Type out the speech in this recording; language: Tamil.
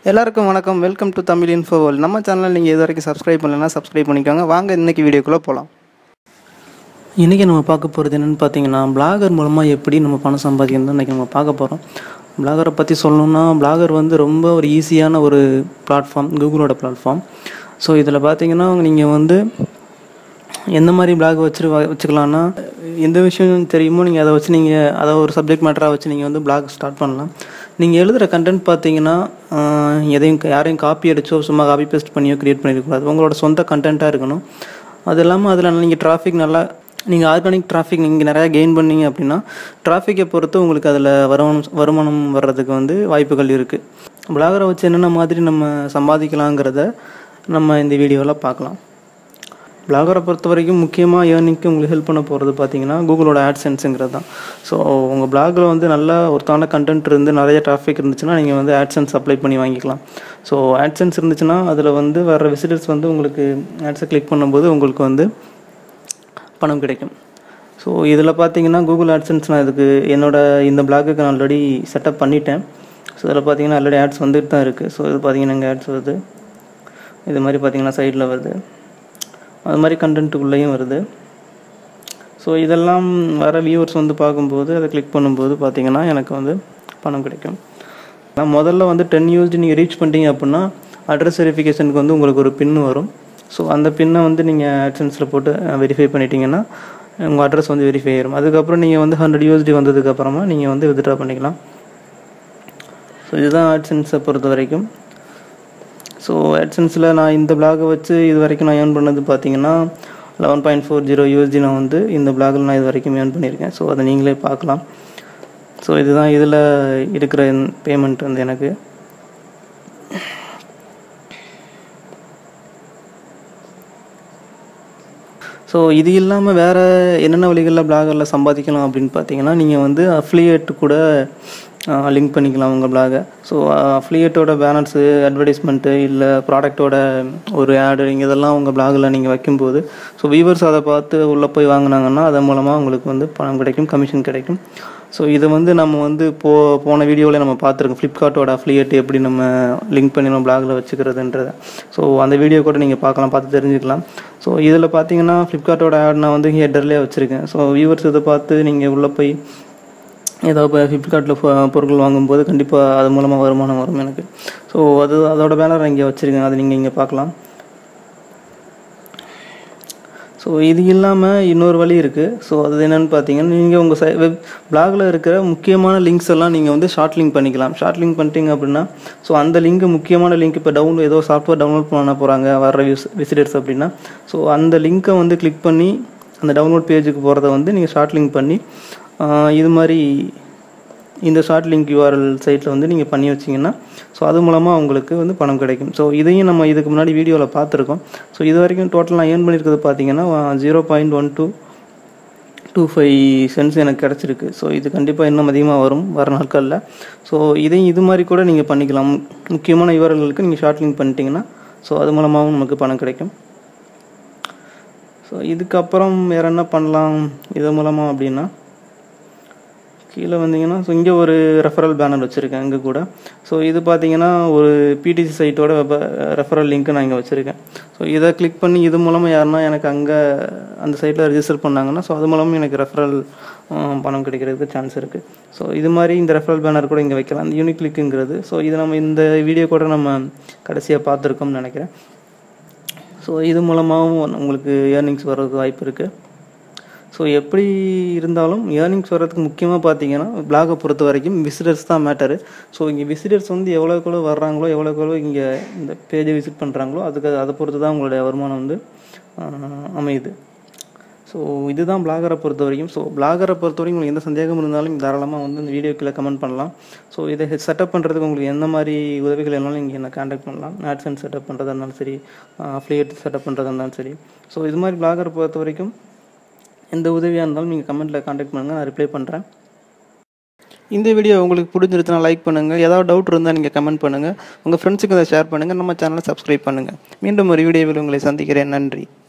எல்லாருக்கும் வணக்கம் welcome to Tamil info world நம்ம சேனல் நீங்கள் இது வரைக்கும் சப்ஸ்கிரைப் பண்ணலைன்னா சப்ஸ்கிரைப் பண்ணிக்கோங்க வாங்க இன்னைக்கு வீடியோக்குள்ளே போகலாம் இன்றைக்கி நம்ம பார்க்க போகிறது என்னென்னு பார்த்தீங்கன்னா பிளாகர் மூலமாக எப்படி நம்ம பணம் சம்பாதிக்கணும் தான் இன்றைக்கி நம்ம பார்க்க போகிறோம் பிளாகரை பற்றி சொல்லணும்னா பிளாகர் வந்து ரொம்ப ஒரு ஈஸியான ஒரு பிளாட்ஃபார்ம் கூகுளோட பிளாட்ஃபார்ம் ஸோ இதில் பார்த்தீங்கன்னா நீங்கள் வந்து எந்த மாதிரி பிளாக் வச்சு வச்சுக்கலாம்னா எந்த விஷயம் தெரியுமோ நீங்கள் அதை வச்சு நீங்கள் அதை ஒரு சப்ஜெக்ட் மேட்டராக வச்சு நீங்கள் வந்து பிளாக் ஸ்டார்ட் பண்ணலாம் நீங்கள் எழுதுகிற கண்டென்ட் பார்த்தீங்கன்னா ஆஹ், எதையும் யாரையும் காப்பி அடிச்சோ சும்மா காப்பி பேஸ்ட் பண்ணியோ க்ரியேட் பண்ணியிருக்கக்கூடாது உங்களோட சொந்த கண்டென்ட்டாக இருக்கணும் அது இல்லாமல் அதில் நீங்கள் டிராஃபிக் நல்லா நீங்கள் ஆர்கானிக் டிராஃபிக் நீங்கள் நிறையா கெயின் பண்ணீங்க அப்படின்னா டிராஃபிக்கை பொறுத்து உங்களுக்கு அதில் வருமானம் வருமானம் வர்றதுக்கு வந்து வாய்ப்புகள் இருக்குது பிளாகரை வச்சு என்னென்ன மாதிரி நம்ம சம்பாதிக்கலாங்கிறத நம்ம இந்த வீடியோவில் பார்க்கலாம் பிளாகரை பொறுத்த வரைக்கும் முக்கியமாக ஏர்னிங்க்கு உங்களுக்கு ஹெல்ப் பண்ண போகிறது பார்த்தீங்கன்னா கூகுளோட ஆட்சென்ஸுங்கிறது தான் ஸோ உங்கள் பிளாகில் வந்து நல்ல ஒருத்தான கண்டென்ட் இருந்து நிறைய டிராஃபிக் இருந்துச்சுன்னா நீங்கள் வந்து ஆட்சென்ஸ் அப்ளை பண்ணி வாங்கிக்கலாம் ஸோ ஆட்சென்ஸ் இருந்துச்சுன்னா அதில் வந்து வர விசிட்டர்ஸ் வந்து உங்களுக்கு ஆட்ஸை கிளிக் பண்ணும்போது உங்களுக்கு வந்து பணம் கிடைக்கும் ஸோ இதில் பார்த்தீங்கன்னா கூகுள் ஆட்சன்ஸ் நான் இதுக்கு என்னோட இந்த பிளாகுக்கு நான் ஆல்ரெடி செட்டப் பண்ணிட்டேன் ஸோ இதில் பார்த்தீங்கன்னா ஆல்ரெடி ஆட்ஸ் வந்துட்டு தான் இருக்குது ஸோ இது பார்த்தீங்கன்னா இங்கே ஆட்ஸ் வருது இது மாதிரி பார்த்தீங்கன்னா சைடில் வருது அது மாதிரி கண்டென்ட்டுக்குள்ளேயும் வருது ஸோ இதெல்லாம் வர வியூவர்ஸ் வந்து பார்க்கும்போது அதை கிளிக் பண்ணும்போது பார்த்தீங்கன்னா எனக்கு வந்து பணம் கிடைக்கும் நான் முதல்ல வந்து டென் யூஸ்டு நீங்கள் ரீச் பண்ணிட்டீங்க அப்படின்னா அட்ரஸ் வெரிஃபிகேஷனுக்கு வந்து உங்களுக்கு ஒரு பின் வரும் ஸோ அந்த பின்னை வந்து நீங்கள் ஆட்சன்ஸில் போட்டு வெரிஃபை பண்ணிட்டீங்கன்னா உங்கள் அட்ரஸ் வந்து வெரிஃபை ஆயிரும் அதுக்கப்புறம் நீங்கள் வந்து ஹண்ட்ரட் யூஎஸ்டி வந்ததுக்கப்புறமா நீங்கள் வந்து வித்ட்ரா பண்ணிக்கலாம் ஸோ இதுதான் ஆட்சன்ஸை பொறுத்த வரைக்கும் ஸோ ஆட்சன்ஸில் நான் இந்த பிளாகை வச்சு இது வரைக்கும் நான் ஏர்ன் பண்ணது பார்த்தீங்கன்னா eleven point four zero USD நான் வந்து இந்த பிளாகில் நான் இது வரைக்கும் ஏர்ன் பண்ணியிருக்கேன் ஸோ அதை நீங்களே பார்க்கலாம் ஸோ இதுதான் இதில் இருக்கிற பேமெண்ட் வந்து எனக்கு ஸோ இது இல்லாமல் வேறு என்னென்ன வழிகளில் பிளாகரில் சம்பாதிக்கலாம் அப்படின்னு பார்த்தீங்கன்னா நீங்கள் வந்து அஃப்லியேட் கூட லிங்க் பண்ணிக்கலாம் உங்கள் பிளாகை ஸோ அஃப்லியேட்டோட பேனர்ஸு அட்வர்டைஸ்மெண்ட்டு இல்லை ப்ராடக்ட்டோட ஒரு ஆடு இதெல்லாம் உங்கள் பிளாகில் நீங்கள் வைக்கும்போது ஸோ வியூவர்ஸ் அதை பார்த்து உள்ளே போய் வாங்கினாங்கன்னா அதன் மூலமாக உங்களுக்கு வந்து பணம் கிடைக்கும் கமிஷன் கிடைக்கும் ஸோ இதை வந்து நம்ம வந்து போ போன வீடியோவில் நம்ம பார்த்துருக்கோம் ஃப்ளிப்கார்ட்டோட அஃப்லியேட் எப்படி நம்ம லிங்க் பண்ணி நம்ம பிளாகில் வச்சுக்கிறதுன்றத ஸோ அந்த வீடியோ கூட நீங்கள் பார்க்கலாம் பார்த்து தெரிஞ்சுக்கலாம் ஸோ இதில் பார்த்தீங்கன்னா ஃப்ளிப்கார்ட்டோட ஆட் நான் வந்து ஹெட்டர்லேயே வச்சுருக்கேன் ஸோ வியூவர்ஸ் இதை பார்த்து நீங்கள் உள்ளே போய் ஏதோ இப்போ ஃப்ளிப்கார்ட்டில் பொருட்கள் வாங்கும்போது கண்டிப்பாக அது மூலமாக வருமானம் வரும் எனக்கு ஸோ அது அதோட பேனர் இங்கே வச்சுருக்கேன் அது நீங்கள் இங்கே பார்க்கலாம் ஸோ இது இல்லாமல் இன்னொரு வழி இருக்குது ஸோ அது என்னென்னு பார்த்தீங்கன்னா நீங்கள் உங்கள் சை வெப் பிளாகில் இருக்கிற முக்கியமான லிங்க்ஸ் எல்லாம் நீங்கள் வந்து ஷார்ட் லிங்க் பண்ணிக்கலாம் ஷார்ட் லிங்க் பண்ணிட்டீங்க அப்படின்னா ஸோ அந்த லிங்க் முக்கியமான லிங்க் இப்போ டவுன்லோட் ஏதோ சாஃப்ட்வேர் டவுன்லோட் பண்ண போகிறாங்க வர விஸ் விசிட்டர்ஸ் அப்படின்னா ஸோ அந்த லிங்க்கை வந்து கிளிக் பண்ணி அந்த டவுன்லோட் பேஜுக்கு போகிறத வந்து நீங்கள் ஷார்ட் லிங்க் பண்ணி ஆஹ் இது மாதிரி இந்த ஷார்ட் லிங்க் யூஆர்எல் சைட்டில் வந்து நீங்கள் பண்ணி வச்சிங்கன்னா ஸோ அது மூலமாக உங்களுக்கு வந்து பணம் கிடைக்கும் ஸோ இதையும் நம்ம இதுக்கு முன்னாடி வீடியோவில் பார்த்துருக்கோம் ஸோ இது வரைக்கும் டோட்டல் நான் ஏர்ன் பண்ணியிருக்கிறது பார்த்தீங்கன்னா zero point one two two five cents எனக்கு கிடச்சிருக்கு ஸோ இது கண்டிப்பாக இன்னும் அதிகமாக வரும் வர நாட்களில் ஸோ இதையும் இது மாதிரி கூட நீங்கள் பண்ணிக்கலாம் முக்கியமான யூஆர்எல்களுக்கு நீங்கள் ஷார்ட் லிங்க் பண்ணிட்டீங்கன்னா ஸோ அது மூலமாகவும் நமக்கு பணம் கிடைக்கும் ஸோ இதுக்கப்புறம் வேறு என்ன பண்ணலாம் இது மூலமாக அப்படின்னா கீழே வந்தீங்கன்னா ஸோ இங்கே ஒரு ரெஃபரல் பேனர் வச்சுருக்கேன் இங்கே கூட ஸோ இது பார்த்தீங்கன்னா ஒரு பிடிசி சைட்டோட வெப்ப ரெஃபரல் லிங்க்கு நான் இங்கே வச்சுருக்கேன் ஸோ இதை கிளிக் பண்ணி இது மூலமாக யாருன்னா எனக்கு அங்கே அந்த சைட்டில் ரிஜிஸ்டர் பண்ணாங்கன்னா ஸோ அது மூலமாக எனக்கு ரெஃபரல் பணம் கிடைக்கிறதுக்கு சான்ஸ் இருக்குது ஸோ இது மாதிரி இந்த ரெஃபரல் பேனர் கூட இங்கே வைக்கலாம் அந்த யூனிக் கிளிக்குங்கிறது ஸோ இது நம்ம இந்த வீடியோ கூட நம்ம கடைசியாக பார்த்துருக்கோம்னு நினைக்கிறேன் ஸோ இது மூலமாகவும் உங்களுக்கு ஏர்னிங்ஸ் வர்றதுக்கு வாய்ப்பு இருக்குது ஸோ எப்படி இருந்தாலும் ஏர்னிங்ஸ் வர்றதுக்கு முக்கியமாக பார்த்தீங்கன்னா பிளாகை பொறுத்த வரைக்கும் விசிட்டர்ஸ் தான் மேட்டரு ஸோ இங்கே விசிட்டர்ஸ் வந்து எவ்வளோக்குள்ள வர்றாங்களோ எவ்வளோக்குள்ள இங்கே இந்த பேஜை விசிட் பண்ணுறாங்களோ அதுக்கு அதை பொறுத்து தான் உங்களுடைய வருமானம் வந்து ஆஹ், அமையுது ஸோ இதுதான் பிளாகரை பொறுத்த வரைக்கும் ஸோ பிளாகரை பொறுத்த வரைக்கும் உங்களுக்கு எந்த சந்தேகம் இருந்தாலும் தாராளமாக வந்து இந்த வீடியோக்குள்ளே கமெண்ட் பண்ணலாம் ஸோ இதை செட்டப் பண்ணுறதுக்கு உங்களுக்கு எந்த மாதிரி உதவிகள் இருந்தாலும் நீங்கள் என்ன காண்டாக்ட் பண்ணலாம் ஆட்சன்ஸ் செட்டப் பண்ணுறதா இருந்தாலும் சரி அஃப்லியேட் செட்டப் பண்ணுறதா இருந்தாலும் சரி ஸோ இது மாதிரி பிளாகரை பொறுத்த வரைக்கும் எந்த உதவியாக இருந்தாலும் நீங்கள் கமெண்ட்டில் காண்டாக்ட் பண்ணுங்கள் நான் ரிப்ளை பண்ணுறேன் இந்த வீடியோ உங்களுக்கு பிடிச்சிருச்சுன்னா லைக் பண்ணுங்கள் ஏதாவது டவுட் இருந்தால் நீங்கள் கமெண்ட் பண்ணுங்கள் உங்கள் ஃப்ரெண்ட்ஸுக்கு அதை ஷேர் பண்ணுங்கள் நம்ம சேனலை சப்ஸ்கிரைப் பண்ணுங்கள் மீண்டும் ஒரு வீடியோவில் உங்களை சந்திக்கிறேன் நன்றி